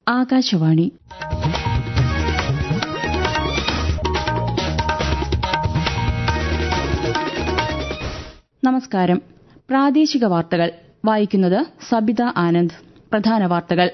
ആകാശവാണി നമസ്കാരം പ്രാദേശിക വാർത്തകൾ വായിക്കുന്നത് സബിത ആനന്ദ് പ്രധാന വാർത്തകൾ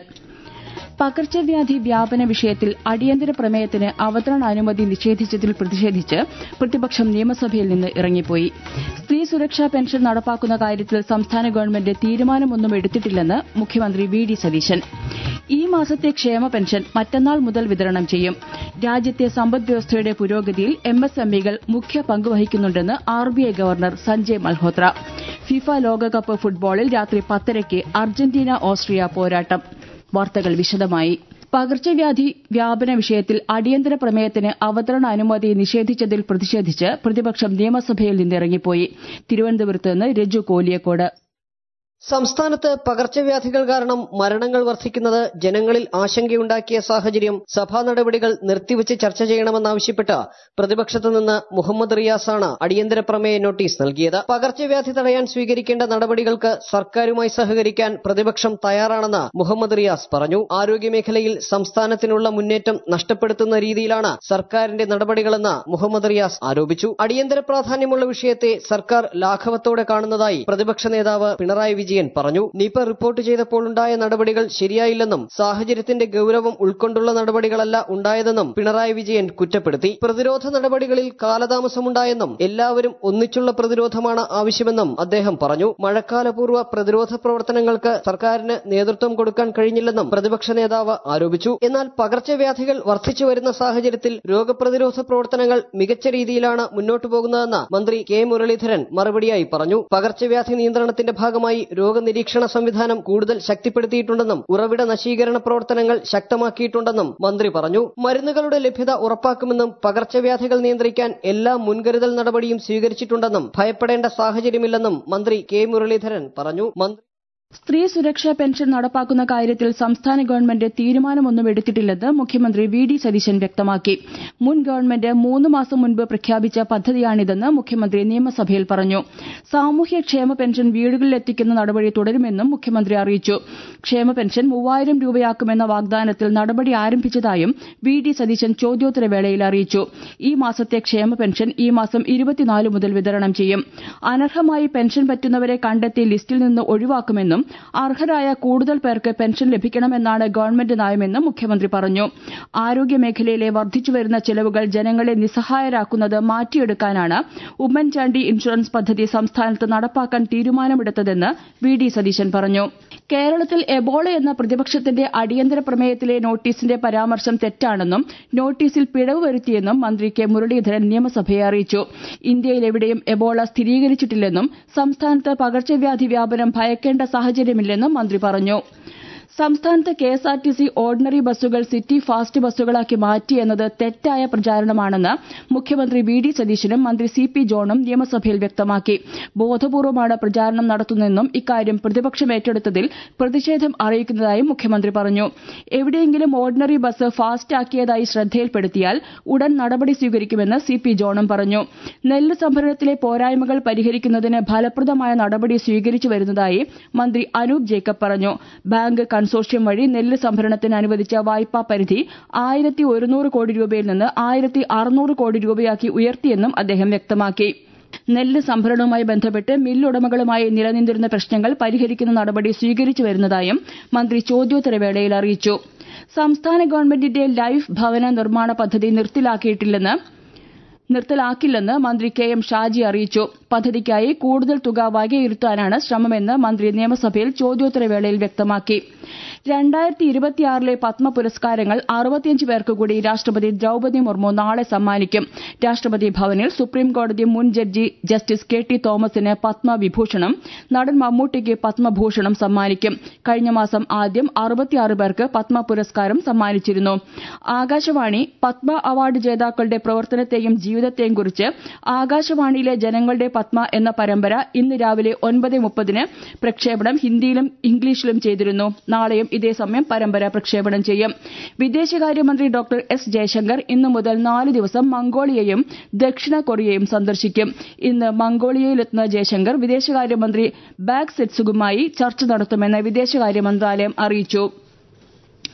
പകർച്ചവ്യാധി വ്യാപന വിഷയത്തിൽ അടിയന്തര പ്രമേയത്തിന് അവതരണാനുമതി നിഷേധിച്ചതിൽ പ്രതിഷേധിച്ച് പ്രതിപക്ഷം നിയമസഭയിൽ നിന്ന് ഇറങ്ങിപ്പോയി സ്ത്രീ സുരക്ഷാ പെൻഷൻ നടപ്പാക്കുന്ന കാര്യത്തിൽ സംസ്ഥാന ഗവൺമെന്റ് തീരുമാനമൊന്നും എടുത്തിട്ടില്ലെന്ന് മുഖ്യമന്ത്രി വി ഡി സതീശൻ ഈ മാസത്തെ ക്ഷേമ പെൻഷൻ മറ്റന്നാൾ മുതൽ വിതരണം ചെയ്യും രാജ്യത്തെ സമ്പദ്വ്യവസ്ഥയുടെ പുരോഗതിയിൽ എം എസ് എം ഇകൾ മുഖ്യ പങ്കുവഹിക്കുന്നുണ്ടെന്ന് R B I governor Sanjay Malhotra FIFA ലോകകപ്പ് ഫുട്ബോളിൽ രാത്രി പത്തരയ്ക്ക് അർജന്റീന ഓസ്ട്രിയ പോരാട്ടം വാർത്തകൾ വിശദമായി പകർച്ചവ്യാധി വ്യാപന വിഷയത്തിൽ അടിയന്തര പ്രമേയത്തിന് അവതരണ അനുമതി നിഷേധിച്ചതിൽ പ്രതിഷേധിച്ച് പ്രതിപക്ഷം നിയമസഭയിൽ നിന്നിറങ്ങിപ്പോയി തിരുവനന്തപുരത്ത് നിന്ന് രജു കോലിയക്കോട് സംസ്ഥാനത്ത് പകർച്ചവ്യാധികൾ കാരണം മരണങ്ങൾ വർദ്ധിക്കുന്നത് ജനങ്ങളിൽ ആശങ്കയുണ്ടാക്കിയ സാഹചര്യം സഭാ നടപടികൾ നിർത്തിവച്ച് ചർച്ച ചെയ്യണമെന്നാവശ്യപ്പെട്ട് പ്രതിപക്ഷത്തു നിന്ന് മുഹമ്മദ് റിയാസാണ് അടിയന്തര പ്രമേയ നോട്ടീസ് നൽകിയത് പകർച്ചവ്യാധി തടയാൻ സ്വീകരിക്കേണ്ട നടപടികൾക്ക് സർക്കാരുമായി സഹകരിക്കാൻ പ്രതിപക്ഷം തയ്യാറാണെന്ന് മുഹമ്മദ് റിയാസ് പറഞ്ഞു ആരോഗ്യമേഖലയിൽ സംസ്ഥാനത്തിനുള്ള മുന്നേറ്റം നഷ്ടപ്പെടുത്തുന്ന രീതിയിലാണ് സർക്കാരിന്റെ നടപടികളെന്ന് മുഹമ്മദ് റിയാസ് ആരോപിച്ചു അടിയന്തര പ്രാധാന്യമുള്ള വിഷയത്തെ സർക്കാർ ലാഘവത്തോടെ കാണുന്നതായി പ്രതിപക്ഷ നേതാവ് പിണറായി വിജയൻ വിജയൻ പറഞ്ഞു നിപ റിപ്പോർട്ട് ചെയ്തപ്പോൾ ഉണ്ടായ നടപടികൾ ശരിയായില്ലെന്നും സാഹചര്യത്തിന്റെ ഗൌരവം ഉൾക്കൊണ്ടുള്ള നടപടികളല്ല ഉണ്ടായതെന്നും പിണറായി വിജയൻ കുറ്റപ്പെടുത്തി പ്രതിരോധ നടപടികളിൽ കാലതാമസമുണ്ടായെന്നും എല്ലാവരും ഒന്നിച്ചുള്ള പ്രതിരോധമാണ് ആവശ്യമെന്നും അദ്ദേഹം പറഞ്ഞു മഴക്കാലപൂർവ്വ പ്രതിരോധ പ്രവർത്തനങ്ങൾക്ക് സർക്കാരിന് നേതൃത്വം കൊടുക്കാൻ കഴിഞ്ഞില്ലെന്നും പ്രതിപക്ഷ നേതാവ് ആരോപിച്ചു എന്നാൽ പകർച്ചവ്യാധികൾ വർദ്ധിച്ചു വരുന്ന സാഹചര്യത്തിൽ രോഗപ്രതിരോധ പ്രവർത്തനങ്ങൾ മികച്ച രീതിയിലാണ് മുന്നോട്ടു പോകുന്നതെന്ന് മന്ത്രി കെ മുരളീധരൻ മറുപടിയായി പറഞ്ഞു പകർച്ചവ്യാധി നിയന്ത്രണത്തിന്റെ ഭാഗമായി രോഗനിരീക്ഷണ സംവിധാനം കൂടുതൽ ശക്തിപ്പെടുത്തിയിട്ടുണ്ടെന്നും ഉറവിട നശീകരണ പ്രവർത്തനങ്ങൾ ശക്തമാക്കിയിട്ടുണ്ടെന്നും മന്ത്രി പറഞ്ഞു മരുന്നുകളുടെ ലഭ്യത ഉറപ്പാക്കുമെന്നും പകർച്ചവ്യാധികൾ നിയന്ത്രിക്കാൻ എല്ലാ മുൻകരുതൽ നടപടിയും സ്വീകരിച്ചിട്ടുണ്ടെന്നും ഭയപ്പെടേണ്ട സാഹചര്യമില്ലെന്നും മന്ത്രി കെ മുരളീധരൻ പറഞ്ഞു സ്ത്രീ സുരക്ഷാ പെൻഷൻ നടപ്പാക്കുന്ന കാര്യത്തിൽ സംസ്ഥാന ഗവൺമെന്റ് തീരുമാനമൊന്നും എടുത്തിട്ടില്ലെന്ന് മുഖ്യമന്ത്രി വി ഡി സതീശൻ വ്യക്തമാക്കി മുൻ ഗവൺമെന്റ് മൂന്ന് മാസം മുൻപ് പ്രഖ്യാപിച്ച പദ്ധതിയാണിതെന്ന് മുഖ്യമന്ത്രി നിയമസഭയിൽ പറഞ്ഞു സാമൂഹ്യക്ഷേമ പെൻഷൻ വീടുകളിലെത്തിക്കുന്ന നടപടി തുടരുമെന്നും മുഖ്യമന്ത്രി അറിയിച്ചു ക്ഷേമ പെൻഷൻ മൂവായിരം രൂപയാക്കുമെന്ന വാഗ്ദാനത്തിൽ നടപടി ആരംഭിച്ചതായും വി ഡി സതീശൻ ചോദ്യോത്തരവേളയിൽ അറിയിച്ചു ഈ മാസത്തെ ക്ഷേമ പെൻഷൻ ഈ മാസം ഇരുപത്തിനാല് മുതൽ വിതരണം ചെയ്യും അനർഹമായി പെൻഷൻ പറ്റുന്നവരെ കണ്ടെത്തി ലിസ്റ്റിൽ നിന്ന് ഒഴിവാക്കുമെന്നും അർഹരായ കൂടുതൽ പേർക്ക് പെൻഷൻ ലഭിക്കണമെന്നാണ് ഗവൺമെന്റ് നയമെന്നും മുഖ്യമന്ത്രി പറഞ്ഞു ആരോഗ്യമേഖലയിലെ വർദ്ധിച്ചുവരുന്ന ചെലവുകൾ ജനങ്ങളെ നിസ്സഹായരാക്കുന്നത് മാറ്റിയെടുക്കാനാണ് ഉമ്മൻചാണ്ടി ഇൻഷുറൻസ് പദ്ധതി സംസ്ഥാനത്ത് നടപ്പാക്കാൻ തീരുമാനമെടുത്തതെന്ന് വി ഡി സതീശൻ പറഞ്ഞു കേരളത്തിൽ എബോള എന്ന പ്രതിപക്ഷത്തിന്റെ അടിയന്തര പ്രമേയത്തിലെ നോട്ടീസിന്റെ പരാമർശം തെറ്റാണെന്നും നോട്ടീസിൽ പിഴവ് വരുത്തിയെന്നും മന്ത്രി കെ മുരളീധരൻ നിയമസഭയെ അറിയിച്ചു ഇന്ത്യയിൽ എവിടെയും എബോള സ്ഥിരീകരിച്ചിട്ടില്ലെന്നും സംസ്ഥാനത്ത് പകർച്ചവ്യാധി വ്യാപനം ഭയക്കേണ്ട സാഹചര്യമില്ലെന്നും മന്ത്രി പറഞ്ഞു സംസ്ഥാനത്ത് കെഎസ്ആർടിസി ഓർഡിനറി ബസ്സുകൾ സിറ്റി ഫാസ്റ്റ് ബസ്സുകളാക്കി മാറ്റി എന്നത് തെറ്റായ പ്രചാരണമാണെന്ന് മുഖ്യമന്ത്രി വി ഡി സതീശനും മന്ത്രി സി പി ജോണും നിയമസഭയിൽ വ്യക്തമാക്കി ബോധപൂർവമാണ് പ്രചാരണം നടത്തുന്നതെന്നും ഇക്കാര്യം പ്രതിപക്ഷം ഏറ്റെടുത്തതിൽ പ്രതിഷേധം അറിയിക്കുന്നതായും മുഖ്യമന്ത്രി പറഞ്ഞു എവിടെയെങ്കിലും ഓർഡിനറി ബസ് ഫാസ്റ്റ് ആക്കിയതായി ശ്രദ്ധയിൽപ്പെടുത്തിയാൽ ഉടൻ നടപടി സ്വീകരിക്കുമെന്ന് സി പി ജോണും പറഞ്ഞു നെല്ല് സംഭരണത്തിലെ പോരായ്മകൾ പരിഹരിക്കുന്നതിന് ഫലപ്രദമായ നടപടി സ്വീകരിച്ചു വരുന്നതായി മന്ത്രി അനൂപ് ജേക്കബ് പറഞ്ഞു ബാങ്ക് കൺസോർഷ്യം വഴി നെല്ല് സംഭരണത്തിന് അനുവദിച്ച വായ്പാ പരിധി ആയിരത്തി ഒരുന്നൂറ് കോടി രൂപയിൽ നിന്ന് ആയിരത്തി അറുന്നൂറ് കോടി രൂപയാക്കി ഉയർത്തിയെന്നും അദ്ദേഹം വ്യക്തമാക്കി നെല്ല് സംഭരണവുമായി ബന്ധപ്പെട്ട് മില്ലുടമകളുമായി നിലനിന്നിരുന്ന പ്രശ്നങ്ങൾ പരിഹരിക്കുന്ന നടപടി സ്വീകരിച്ചു വരുന്നതായും മന്ത്രി ചോദ്യോത്തരവേളയിൽ അറിയിച്ചു സംസ്ഥാന ഗവൺമെന്റിന്റെ ലൈഫ് ഭവന നിർമ്മാണ പദ്ധതി നിർത്തലാക്കിയിട്ടില്ലെന്ന് നിർത്തലാക്കില്ലെന്ന് മന്ത്രി കെ എം ഷാജി അറിയിച്ചു പദ്ധതിക്കായി കൂടുതൽ തുക വകയിരുത്താനാണ് ശ്രമമെന്ന് മന്ത്രി നിയമസഭയിൽ ചോദ്യോത്തരവേളയിൽ വ്യക്തമാക്കി രണ്ടായിരത്തി ഇരുപത്തിയാറിലെ പത്മ പുരസ്കാരങ്ങൾ അറുപത്തിയഞ്ച് പേർക്ക് കൂടി രാഷ്ട്രപതി ദ്രൌപതി മുർമു നാളെ സമ്മാനിക്കും രാഷ്ട്രപതി ഭവനിൽ സുപ്രീംകോടതി മുൻ ജഡ്ജി ജസ്റ്റിസ് കെ ടി തോമസിന് പത്മവിഭൂഷണം നടൻ മമ്മൂട്ടിക്ക് പത്മഭൂഷണം സമ്മാനിക്കും കഴിഞ്ഞ മാസം ആദ്യം അറുപത്തിയാറ് പേർക്ക് പത്മ പുരസ്കാരം സമ്മാനിച്ചിരുന്നു ആകാശവാണി പത്മ അവാർഡ് ജേതാക്കളുടെ പ്രവർത്തനത്തെയും ജീവിതത്തെയും കുറിച്ച് ആകാശവാണിയിലെ ജനങ്ങളുടെ പത്മ എന്ന പരമ്പര ഇന്ന് രാവിലെ ഒൻപത് മുപ്പതിന് പ്രക്ഷേപണം ഹിന്ദിയിലും ഇംഗ്ലീഷിലും ചെയ്തിരുന്നു നാളെയും ഇതേ സമയം പരമ്പര പ്രക്ഷേപണം ചെയ്യും വിദേശകാര്യമന്ത്രി ഡോക്ടർ എസ് ജയശങ്കർ ഇന്നു മുതൽ നാല് ദിവസം മംഗോളിയയും ദക്ഷിണ കൊറിയയും സന്ദർശിക്കും ഇന്ന് മംഗോളിയയിലെത്തുന്ന ജയശങ്കർ വിദേശകാര്യമന്ത്രി ബാഗ് സെറ്റ്സുകുമായി ചർച്ച നടത്തുമെന്ന് വിദേശകാര്യ മന്ത്രാലയം അറിയിച്ചു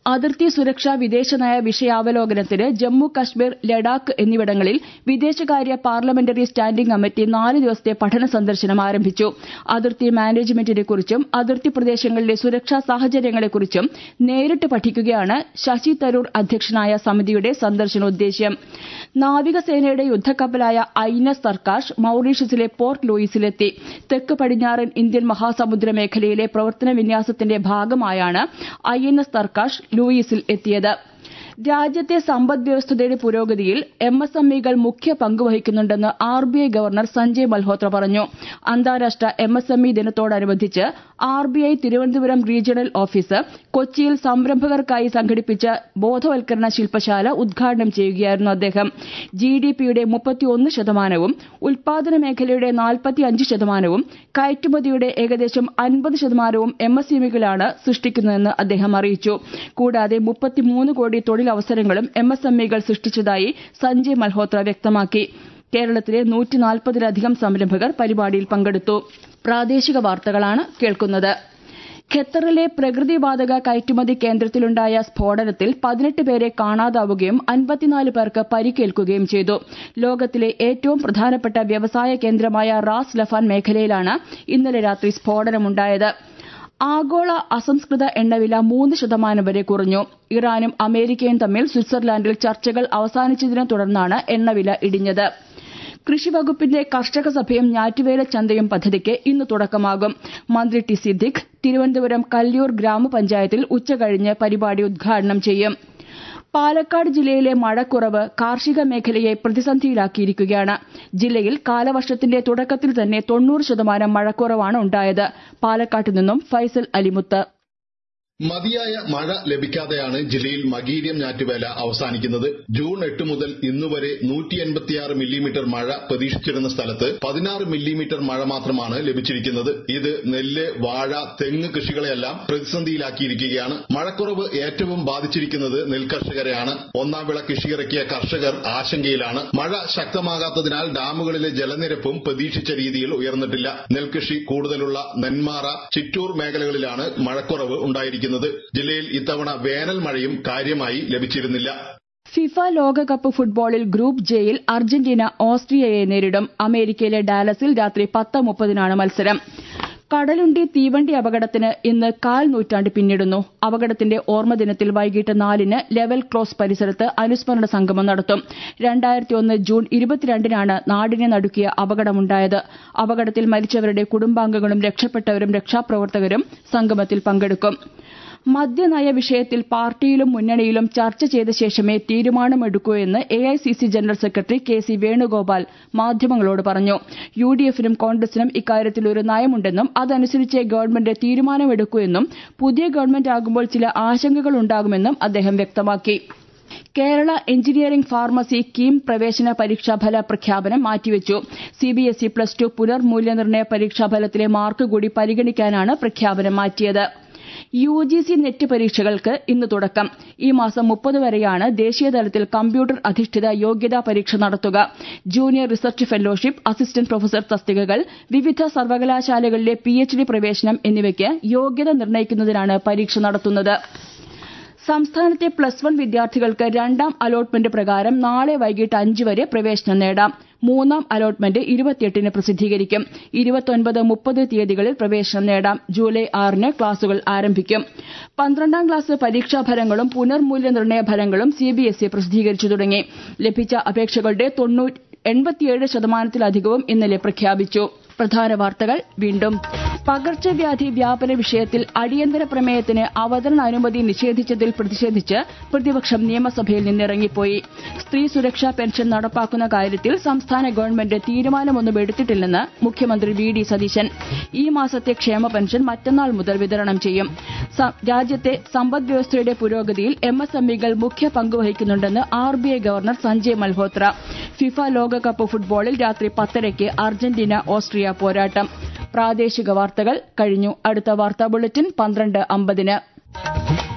അതിർത്തി സുരക്ഷ വിദേശനയ വിഷയാവലോകനത്തിന് ജമ്മു കശ്മീർ ലഡാക്ക് എന്നിവിടങ്ങളിൽ വിദേശകാര്യ പാർലമെന്ററി സ്റ്റാൻഡിംഗ് കമ്മിറ്റി നാല് ദിവസത്തെ പഠന സന്ദർശനം ആരംഭിച്ചു അതിർത്തി മാനേജ്മെന്റിനെക്കുറിച്ചും അതിർത്തി പ്രദേശങ്ങളിലെ സുരക്ഷാ സാഹചര്യങ്ങളെക്കുറിച്ചും നേരിട്ട് പഠിക്കുകയാണ് ശശി തരൂർ അധ്യക്ഷനായ സമിതിയുടെ സന്ദർശനോദ്ദേശ്യം നാവികസേനയുടെ യുദ്ധക്കപ്പലായ ഐ എൻ എസ് സർക്കാഷ് മൌറീഷ്യസിലെ പോർട്ട് ലൂയിസിലെത്തി തെക്ക് പടിഞ്ഞാറൻ ഇന്ത്യൻ മഹാസമുദ്ര മേഖലയിലെ പ്രവർത്തന വിന്യാസത്തിന്റെ ഭാഗമായാണ് ഐ എൻ എസ് സർക്കാഷ് ലൂയിസിൽ എത്തിയത് രാജ്യത്തെ സമ്പദ് വ്യവസ്ഥയുടെ പുരോഗതിയിൽ എം എസ് എം ഇകൾ മുഖ്യ പങ്കുവഹിക്കുന്നുണ്ടെന്ന് R B I governor Sanjay Malhotra പറഞ്ഞു അന്താരാഷ്ട്ര എം എസ് എം ഇ ദിനത്തോടനുബന്ധിച്ച് R B I Thiruvananthapuram regional office കൊച്ചിയിൽ സംരംഭകർക്കായി സംഘടിപ്പിച്ച ബോധവൽക്കരണ ശില്പശാല ഉദ്ഘാടനം ചെയ്യുകയായിരുന്നു അദ്ദേഹം ജി ഡി പിയുടെ മുപ്പത്തിയൊന്ന് ശതമാനവും ഉൽപാദന മേഖലയുടെ നാൽപ്പത്തിയഞ്ച് ശതമാനവും കയറ്റുമതിയുടെ ഏകദേശം അൻപത് ശതമാനവും എം എസ് എം ഇകളാണ് സൃഷ്ടിക്കുന്നതെന്ന് അദ്ദേഹം അറിയിച്ചു കൂടാതെ മുപ്പത്തിമൂന്ന് കോടി തൊഴിലവസരങ്ങളും എം എസ് എം ഇകൾ സൃഷ്ടിച്ചതായി സഞ്ജയ് മൽഹോത്ര വ്യക്തമാക്കി കേരളത്തിലെ നൂറ്റിനാൽപ്പതിലധികം സംരംഭകർ പരിപാടിയിൽ പങ്കെടുത്തു പ്രാദേശിക വാർത്തകളാണ് കേൾക്കുന്നത് ഖത്തറിലെ പ്രകൃതിവാതക കയറ്റുമതി കേന്ദ്രത്തിലുണ്ടായ സ്ഫോടനത്തിൽ പതിനെട്ട് പേരെ കാണാതാവുകയും അൻപത്തിനാല് പേർക്ക് പരിക്കേൽക്കുകയും ചെയ്തു ലോകത്തിലെ ഏറ്റവും പ്രധാനപ്പെട്ട വ്യവസായ കേന്ദ്രമായ റാസ് ലഫാൻ മേഖലയിലാണ് ഇന്നലെ രാത്രി സ്ഫോടനമുണ്ടായത് ആഗോള അസംസ്കൃത എണ്ണവില മൂന്ന് ശതമാനം വരെ കുറഞ്ഞു ഇറാനും അമേരിക്കയും തമ്മിൽ സ്വിറ്റ്സർലാൻഡിൽ ചർച്ചകൾ അവസാനിച്ചതിനെ തുടർന്നാണ് എണ്ണവില ഇടിഞ്ഞത് കൃഷിവകുപ്പിന്റെ കർഷക സഭയും ഞാറ്റുവേല ചന്തയും പദ്ധതിക്ക് ഇന്ന് തുടക്കമാകും മന്ത്രി ടി സിദ്ദിഖ് തിരുവനന്തപുരം കല്ലിയൂർ ഗ്രാമപഞ്ചായത്തിൽ ഉച്ചകഴിഞ്ഞ് പരിപാടി ഉദ്ഘാടനം ചെയ്യും പാലക്കാട് ജില്ലയിലെ മഴക്കുറവ് കാർഷിക മേഖലയെ പ്രതിസന്ധിയിലാക്കിയിരിക്കുകയാണ് ജില്ലയിൽ കാലവർഷത്തിന്റെ തുടക്കത്തിൽ തന്നെ തൊണ്ണൂറ് ശതമാനം മഴക്കുറവാണ് ഉണ്ടായത് പാലക്കാട്ട് നിന്നും ഫൈസൽ അലിമുത്ത് മതിയായ മഴ ലഭിക്കാതെയാണ് ജില്ലയിൽ മകീര്യം ഞാറ്റുവേല അവസാനിക്കുന്നത് ജൂൺ എട്ട് മുതൽ ഇന്നുവരെ നൂറ്റി എൺപത്തിയാറ് മില്ലിമീറ്റർ മഴ പ്രതീക്ഷിച്ചിരുന്ന സ്ഥലത്ത് പതിനാറ് മില്ലിമീറ്റർ മഴ മാത്രമാണ് ലഭിച്ചിരിക്കുന്നത് ഇത് നെല്ല് വാഴ തെങ്ങ് കൃഷികളെയെല്ലാം പ്രതിസന്ധിയിലാക്കിയിരിക്കുകയാണ് മഴക്കുറവ് ഏറ്റവും ബാധിച്ചിരിക്കുന്നത് നെൽകർഷകരെയാണ് ഒന്നാം വിള കൃഷിയിറക്കിയ കർഷകർ ആശങ്കയിലാണ് മഴ ശക്തമാകാത്തതിനാൽ ഡാമുകളിലെ ജലനിരപ്പും പ്രതീക്ഷിച്ച രീതിയിൽ ഉയർന്നിട്ടില്ല നെൽകൃഷി കൂടുതലുള്ള നെന്മാറ ചിറ്റൂർ മേഖലകളിലാണ് മഴക്കുറവ് ഉണ്ടായിരിക്കുന്നത് ജില്ലയിൽ ഇത്തവണ വേനൽ മഴയും കാര്യമായി ലഭിച്ചിരുന്നില്ല ഫിഫ ലോകകപ്പ് ഫുട്ബോളിൽ ഗ്രൂപ്പ് ജെയിൽ അർജന്റീന ഓസ്ട്രിയയെ നേരിടും അമേരിക്കയിലെ ഡാലസിൽ രാത്രി പത്ത് മുപ്പതിനാണ് മത്സരം കടലുണ്ടി തീവണ്ടി അപകടത്തിന് ഇന്ന് കാൽ നൂറ്റാണ്ട് പിന്നിടുന്നു അപകടത്തിന്റെ ഓർമ്മദിനത്തിൽ വൈകിട്ട് നാലിന് ലെവൽ ക്രോസ് പരിസരത്ത് അനുസ്മരണ സംഗമം നടത്തും രണ്ടായിരത്തി ഒന്ന് ജൂൺ ഇരുപത്തിരണ്ടിനാണ് നാടിനെ നടുക്കിയ അപകടമുണ്ടായത് അപകടത്തിൽ മരിച്ചവരുടെ കുടുംബാംഗങ്ങളും രക്ഷപ്പെട്ടവരും രക്ഷാപ്രവർത്തകരും സംഗമത്തിൽ പങ്കെടുക്കും മദ്യനയ വിഷയത്തിൽ പാർട്ടിയിലും മുന്നണിയിലും ചർച്ച ചെയ്ത ശേഷമേ തീരുമാനമെടുക്കൂ എന്ന് A I C C general secretary K C Venugopal മാധ്യമങ്ങളോട് പറഞ്ഞു യു ഡി എഫിനും കോൺഗ്രസിനും ഇക്കാര്യത്തിൽ ഒരു നയമുണ്ടെന്നും അതനുസരിച്ച് ഗവൺമെന്റ് തീരുമാനമെടുക്കൂ എന്നും പുതിയ ഗവൺമെന്റ് ആകുമ്പോൾ ചില ആശങ്കകൾ ഉണ്ടാകുമെന്നും അദ്ദേഹം വ്യക്തമാക്കി കേരള എഞ്ചിനീയറിംഗ് ഫാർമസി കീം പ്രവേശന പരീക്ഷാഫല പ്രഖ്യാപനം മാറ്റിവെച്ചു സിബിഎസ്ഇ പ്ലസ് ടു പുനർമൂല്യനിർണ്ണയ പരീക്ഷാഫലത്തിലെ മാർക്ക് കൂടി പരിഗണിക്കാനാണ് പ്രഖ്യാപനം മാറ്റിയത് യു ജി സി നെറ്റ് പരീക്ഷകൾക്ക് ഇന്ന് തുടക്കം ഈ മാസം മുപ്പത് വരെയാണ് ദേശീയതലത്തിൽ കമ്പ്യൂട്ടർ അധിഷ്ഠിത യോഗ്യതാ പരീക്ഷ നടത്തുക junior research fellowship assistant professor തസ്തികകൾ വിവിധ സർവകലാശാലകളിലെ പി എച്ച് ഡി പ്രവേശനം എന്നിവയ്ക്ക് യോഗ്യത നിർണ്ണയിക്കുന്നതിനാണ് പരീക്ഷ നടത്തുന്നത് സംസ്ഥാനത്തെ പ്ലസ് വൺ വിദ്യാർത്ഥികൾക്ക് രണ്ടാം അലോട്ട്മെന്റ് പ്രകാരം നാളെ വൈകിട്ട് അഞ്ച് വരെ പ്രവേശനം നേടാം മൂന്നാം അലോട്ട്മെന്റ് ഇരുപത്തിയെട്ടിന് പ്രസിദ്ധീകരിക്കും ഇരുപത്തൊൻപത് മുപ്പത് തീയതികളിൽ പ്രവേശനം നേടാം ജൂലൈ ആറിന് ക്ലാസുകൾ ആരംഭിക്കും പന്ത്രണ്ടാം ക്ലാസ് പരീക്ഷാഫലങ്ങളും പുനർമൂല്യനിർണ്ണയ ഫലങ്ങളും സിബിഎസ്ഇ പ്രസിദ്ധീകരിച്ചു തുടങ്ങി ലഭിച്ച അപേക്ഷകളുടെ എൺപത്തിയേഴ് ശതമാനത്തിലധികവും ഇന്നലെ പ്രഖ്യാപിച്ചു പ്രധാന വാർത്തകൾ വീണ്ടും പകർച്ചവ്യാധി വ്യാപന വിഷയത്തിൽ അടിയന്തര പ്രമേയത്തിന് അവതരണ അനുമതി നിഷേധിച്ചതിൽ പ്രതിഷേധിച്ച് പ്രതിപക്ഷം നിയമസഭയിൽ നിന്നിറങ്ങിപ്പോയി സ്ത്രീ സുരക്ഷാ പെൻഷൻ നടപ്പാക്കുന്ന കാര്യത്തിൽ സംസ്ഥാന ഗവൺമെന്റ് തീരുമാനമൊന്നും എടുത്തിട്ടില്ലെന്ന് മുഖ്യമന്ത്രി വി ഡി സതീശൻ ഈ മാസത്തെ ക്ഷേമ പെൻഷൻ മറ്റന്നാൾ മുതൽ വിതരണം ചെയ്യും രാജ്യത്തെ സമ്പദ് വ്യവസ്ഥയുടെ പുരോഗതിയിൽ എം എസ് എം ഇകൾ മുഖ്യ പങ്കുവഹിക്കുന്നുണ്ടെന്ന് R B I governor Sanjay Malhotra FIFA ലോകകപ്പ് ഫുട്ബോളിൽ രാത്രി പത്തരയ്ക്ക് അർജന്റീന ഓസ്ട്രിയ പോരാട്ടം പ്രാദേശിക വാർത്തകൾ കഴിഞ്ഞു അടുത്ത വാർത്താ ബുള്ളറ്റിൻ പന്ത്രണ്ട് അമ്പതിന്